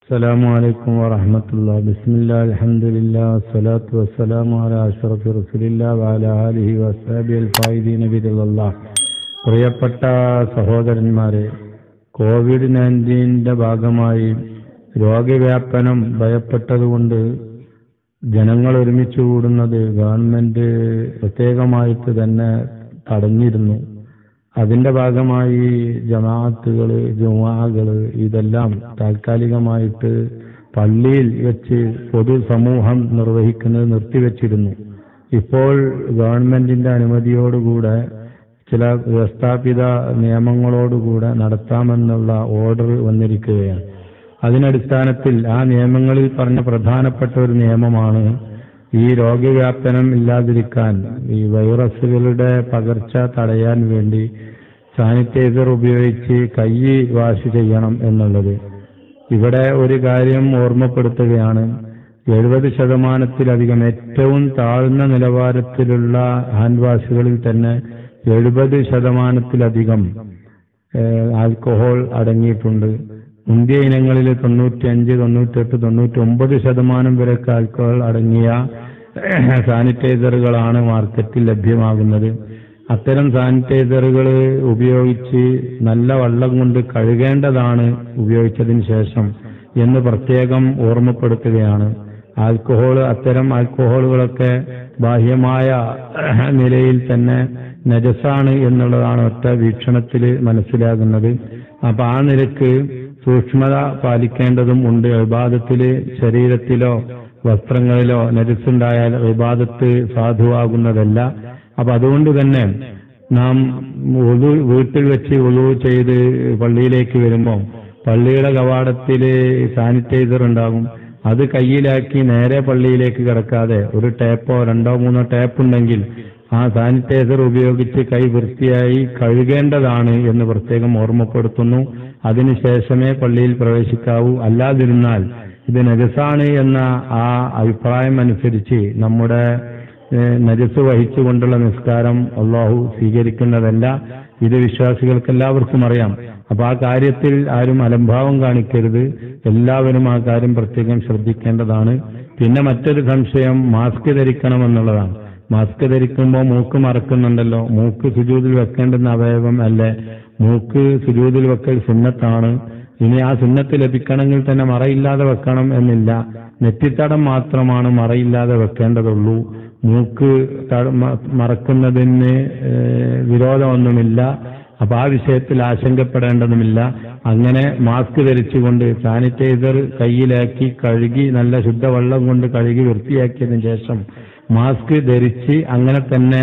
السلام عليكم ورحمة الله بسم الله الحمد لله والصلاة والسلام على أشرف رسول الله وعلى آله وصحبه الفائزين برضا الله പ്രിയപ്പെട്ട സഹോദരന്മാരെ കോവിഡ് നയൻറ്റീൻ്റെ ഭാഗമായി രോഗവ്യാപനം ഭയപ്പെട്ടതുകൊണ്ട് ജനങ്ങൾ ഒരുമിച്ച് കൂടുന്നത് ഗവൺമെന്റ് പ്രത്യേകമായിട്ട് തന്നെ തടഞ്ഞിരുന്നു അതിന്റെ ഭാഗമായി ജമാഅത്തുകൾ ജുമാകൾ ഇതെല്ലാം താൽക്കാലികമായിട്ട് പള്ളിയിൽ വെച്ച് പൊതുസമൂഹം നിർവഹിക്കുന്നത് നിർത്തിവെച്ചിരുന്നു ഇപ്പോൾ ഗവൺമെന്റിന്റെ അനുമതിയോടുകൂടെ ചില വ്യവസ്ഥാപിത നിയമങ്ങളോടുകൂടെ നടത്താമെന്നുള്ള ഓർഡർ വന്നിരിക്കുകയാണ് അതിനടിസ്ഥാനത്തിൽ ആ നിയമങ്ങളിൽ പറഞ്ഞ പ്രധാനപ്പെട്ട ഒരു നിയമമാണ് ഈ രോഗവ്യാപനം ഇല്ലാതിരിക്കാൻ ഈ വൈറസുകളുടെ പകർച്ച തടയാൻ വേണ്ടി സാനിറ്റൈസർ ഉപയോഗിച്ച് കൈ വാഷ് ചെയ്യണം എന്നുള്ളത് ഇവിടെ ഒരു കാര്യം ഓർമ്മപ്പെടുത്തുകയാണ് എഴുപത് ശതമാനത്തിലധികം ഏറ്റവും താഴ്ന്ന നിലവാരത്തിലുള്ള ഹാൻഡ് വാഷുകളിൽ തന്നെ എഴുപത് ശതമാനത്തിലധികം ഏഹ്, ആൽക്കഹോൾ അടങ്ങിയിട്ടുണ്ട് മുന്തിയ ഇനങ്ങളിൽ തൊണ്ണൂറ്റിയഞ്ച് തൊണ്ണൂറ്റെട്ട് തൊണ്ണൂറ്റി ഒമ്പത് ശതമാനം വരെയൊക്കെ ആൽക്കഹോൾ അടങ്ങിയ സാനിറ്റൈസറുകളാണ് മാർക്കറ്റിൽ ലഭ്യമാകുന്നത് അത്തരം സാനിറ്റൈസറുകൾ ഉപയോഗിച്ച് നല്ല വെള്ളം കൊണ്ട് കഴുകേണ്ടതാണ് ഉപയോഗിച്ചതിന് ശേഷം എന്ന് പ്രത്യേകം ഓർമ്മപ്പെടുത്തുകയാണ് ആൽക്കഹോൾ അത്തരം ആൽക്കഹോളുകളൊക്കെ ബാഹ്യമായ നിലയിൽ തന്നെ നജസാണ് എന്നുള്ളതാണ് ഒറ്റ വീക്ഷണത്തിൽ മനസ്സിലാകുന്നത് അപ്പൊ ആ നിലക്ക് സൂക്ഷ്മത പാലിക്കേണ്ടതും ഉണ്ട് വിവാദത്തില് ശരീരത്തിലോ വസ്ത്രങ്ങളിലോ നജസുണ്ടായാൽ വിവാദത്ത് സാധുവാകുന്നതല്ല അപ്പൊ അതുകൊണ്ട് തന്നെ നാം ഉളു വീട്ടിൽ വെച്ച് ഉളു ചെയ്ത് പള്ളിയിലേക്ക് വരുമ്പോൾ പള്ളിയുടെ കവാടത്തില് സാനിറ്റൈസർ ഉണ്ടാകും അത് കയ്യിലാക്കി നേരെ പള്ളിയിലേക്ക് കിടക്കാതെ ഒരു ടേപ്പോ രണ്ടോ മൂന്നോ ടേപ്പ് ഉണ്ടെങ്കിൽ ആ സാനിറ്റൈസർ ഉപയോഗിച്ച് കൈ വൃത്തിയായി കഴുകേണ്ടതാണ് എന്ന് പ്രത്യേകം ഓർമ്മപ്പെടുത്തുന്നു അതിനുശേഷമേ പള്ളിയിൽ പ്രവേശിക്കാവൂ അല്ലാതിരുന്നാൽ ഇത് നജസാണ് എന്ന ആ അഭിപ്രായം അനുസരിച്ച് നമ്മുടെ ഏഹ്, നജസ് വഹിച്ചുകൊണ്ടുള്ള നിസ്കാരം അള്ളാഹു സ്വീകരിക്കുന്നതല്ല ഇത് വിശ്വാസികൾക്ക് എല്ലാവർക്കും അറിയാം അപ്പൊ ആ കാര്യത്തിൽ ആരും അലംഭാവം കാണിക്കരുത് എല്ലാവരും ആ കാര്യം പ്രത്യേകം ശ്രദ്ധിക്കേണ്ടതാണ് പിന്നെ മറ്റൊരു സംശയം മാസ്ക് ധരിക്കണമെന്നുള്ളതാണ് മാസ്ക് ധരിക്കുമ്പോൾ മൂക്ക് മറക്കുന്നുണ്ടല്ലോ മൂക്ക് സുജൂതിൽ വെക്കേണ്ടുന്ന അവയവം അല്ലേ മൂക്ക് സുജൂതിൽ വെക്കൽ സുന്നത്താണ് ഇനി ആ സുന്നത്ത് ലഭിക്കണമെങ്കിൽ തന്നെ മറയില്ലാതെ വെക്കണം എന്നില്ല നെറ്റിത്തടം മാത്രമാണ് മറയില്ലാതെ വെക്കേണ്ടതുള്ളൂ മൂക്ക് ത- മ- മറക്കുന്നതിന് ഏഹ്, വിരോധമൊന്നുമില്ല അപ്പൊ ആ വിഷയത്തിൽ ആശങ്കപ്പെടേണ്ടതുമില്ല അങ്ങനെ മാസ്ക് ധരിച്ചുകൊണ്ട് സാനിറ്റൈസർ കയ്യിലാക്കി കഴുകി നല്ല ശുദ്ധവെള്ളം കൊണ്ട് കഴുകി വൃത്തിയാക്കിയതിനു ശേഷം മാസ്ക് ധരിച്ച് അങ്ങനെ തന്നെ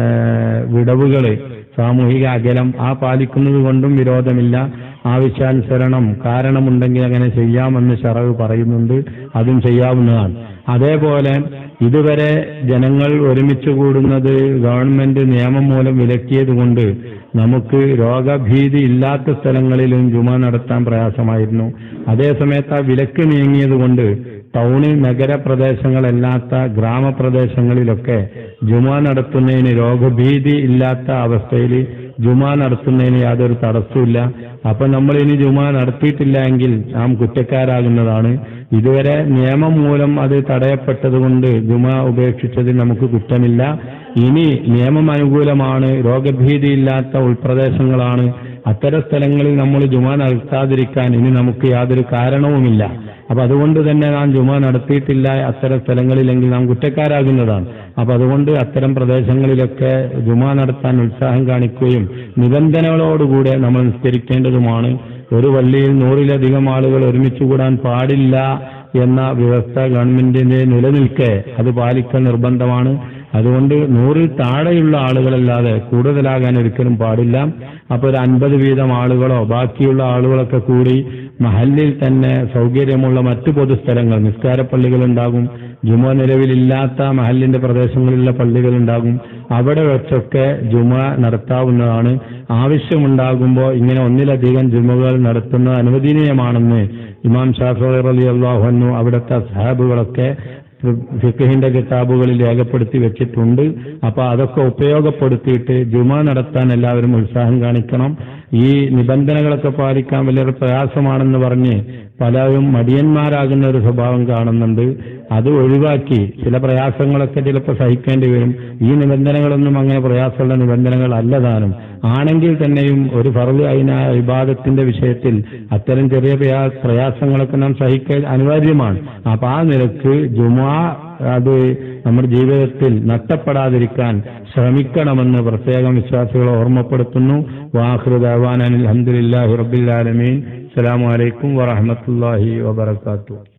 വിടവുകള് സാമൂഹിക അകലം ആ പാലിക്കുന്നത് കൊണ്ടും വിരോധമില്ല ആവശ്യാനുസരണം കാരണമുണ്ടെങ്കിൽ അങ്ങനെ ചെയ്യാമെന്ന് ഷറവ് പറയുന്നുണ്ട് അതും ചെയ്യാവുന്നതാണ് അതേപോലെ ഇതുവരെ ജനങ്ങൾ ഒരുമിച്ച് കൂടുന്നത് ഗവൺമെന്റ് നിയമം മൂലം വിലക്കിയത് കൊണ്ട് നമുക്ക് രോഗഭീതി ഇല്ലാത്ത സ്ഥലങ്ങളിലും ജുമ നടത്താൻ പ്രയാസമായിരുന്നു അതേസമയത്ത് ആ വിലക്ക് നീങ്ങിയത് കൊണ്ട് ടൗണ് നഗരപ്രദേശങ്ങളല്ലാത്ത ഗ്രാമപ്രദേശങ്ങളിലൊക്കെ ജുമ നടത്തുന്നതിന് രോഗഭീതി ഇല്ലാത്ത അവസ്ഥയിൽ ജുമ നടത്തുന്നതിന് യാതൊരു തടസ്സമില്ല അപ്പൊ നമ്മൾ ഇനി ജുമ നടത്തിയിട്ടില്ല എങ്കിൽ നാം കുറ്റക്കാരാകുന്നതാണ് ഇതുവരെ നിയമം മൂലം അത് തടയപ്പെട്ടതുകൊണ്ട് ജുമ ഉപേക്ഷിച്ചതിൽ നമുക്ക് കുറ്റമില്ല ഇനി നിയമം അനുകൂലമാണ് രോഗഭീതിയില്ലാത്ത ഉൾപ്രദേശങ്ങളാണ് അത്തരം സ്ഥലങ്ങളിൽ നമ്മൾ ജുമ നടത്താതിരിക്കാൻ ഇനി നമുക്ക് യാതൊരു കാരണവുമില്ല അപ്പൊ അതുകൊണ്ട് തന്നെ നാം ജുമ നടത്തിയിട്ടില്ല അത്തരം സ്ഥലങ്ങളിലെങ്കിൽ നാം കുറ്റക്കാരാകുന്നതാണ് അപ്പൊ അതുകൊണ്ട് അത്തരം പ്രദേശങ്ങളിലൊക്കെ ജുമ നടത്താൻ ഉത്സാഹം കാണിക്കുകയും നിബന്ധനകളോടുകൂടെ നമ്മൾ നിസ്കരിക്കേണ്ടതുമാണ് ഒരു പള്ളിയിൽ നൂറിലധികം ആളുകൾ ഒരുമിച്ച് കൂടാൻ പാടില്ല എന്ന വ്യവസ്ഥ ഗവൺമെന്റിന്റെ നിലനിൽക്കെ അത് പാലിക്കൽ നിർബന്ധമാണ് അതുകൊണ്ട് നൂറിൽ താഴെയുള്ള ആളുകളല്ലാതെ കൂടുതലാകാൻ ഒരിക്കലും പാടില്ല അപ്പൊ ഒരു അൻപത് വീതം ആളുകളോ ബാക്കിയുള്ള ആളുകളൊക്കെ കൂടി മഹല്ലിൽ തന്നെ സൗകര്യമുള്ള മറ്റു പൊതുസ്ഥലങ്ങൾ നിസ്കാര പള്ളികളുണ്ടാകും ജുമ നിലവിലില്ലാത്ത മഹല്ലിന്റെ പ്രദേശങ്ങളിലുള്ള പള്ളികളുണ്ടാകും അവിടെ വെച്ചൊക്കെ ജുമ നടത്താവുന്നതാണ് ആവശ്യമുണ്ടാകുമ്പോൾ ഇങ്ങനെ ഒന്നിലധികം ജുമകൾ നടത്തുന്നത് അനുവദനീയമാണെന്ന് ഇമാം ഷാഫി റലി അള്ളാഹുന്നു അവിടുത്തെ സഹാബുകളൊക്കെ ഫിഖഹിന്റെ കിതാബുകളിൽ രേഖപ്പെടുത്തി വെച്ചിട്ടുണ്ട് അപ്പൊ അതൊക്കെ ഉപയോഗപ്പെടുത്തിയിട്ട് ജുമ നടത്താൻ എല്ലാവരും ഉത്സാഹം കാണിക്കണം ഈ നിബന്ധനകളൊക്കെ പാലിക്കാൻ വലിയൊരു പ്രയാസമാണെന്ന് പറഞ്ഞ് പലരും മടിയന്മാരാകുന്ന ഒരു സ്വഭാവം കാണുന്നുണ്ട് അത് ഒഴിവാക്കി ചില പ്രയാസങ്ങളൊക്കെ ചിലപ്പോൾ സഹിക്കേണ്ടി വരും ഈ നിബന്ധനകളൊന്നും അങ്ങനെ പ്രയാസമുള്ള നിബന്ധനകൾ അല്ലതാനും ആണെങ്കിൽ തന്നെയും ഒരു ഫറു അതിന വിവാദത്തിന്റെ വിഷയത്തിൽ അത്തരം ചെറിയ പ്രയാ- പ്രയാസങ്ങളൊക്കെ നാം സഹിക്കാൻ അനിവാര്യമാണ് അപ്പൊ ആ നിലക്ക് ജുമാ അത് നമ്മുടെ ജീവിതത്തിൽ നഷ്ടപ്പെടാതിരിക്കാൻ ശ്രമിക്കണമെന്ന് പ്രത്യേകം വിശ്വാസികളെ ഓർമ്മപ്പെടുത്തുന്നു വാഹൃദാൻ അലഹമുല്ലാഹി റബ്ബിൽ ആലമീൻ അസ്സലാമു അലൈക്കും വറഹമത്തല്ലാഹി വബർക്കാത്തു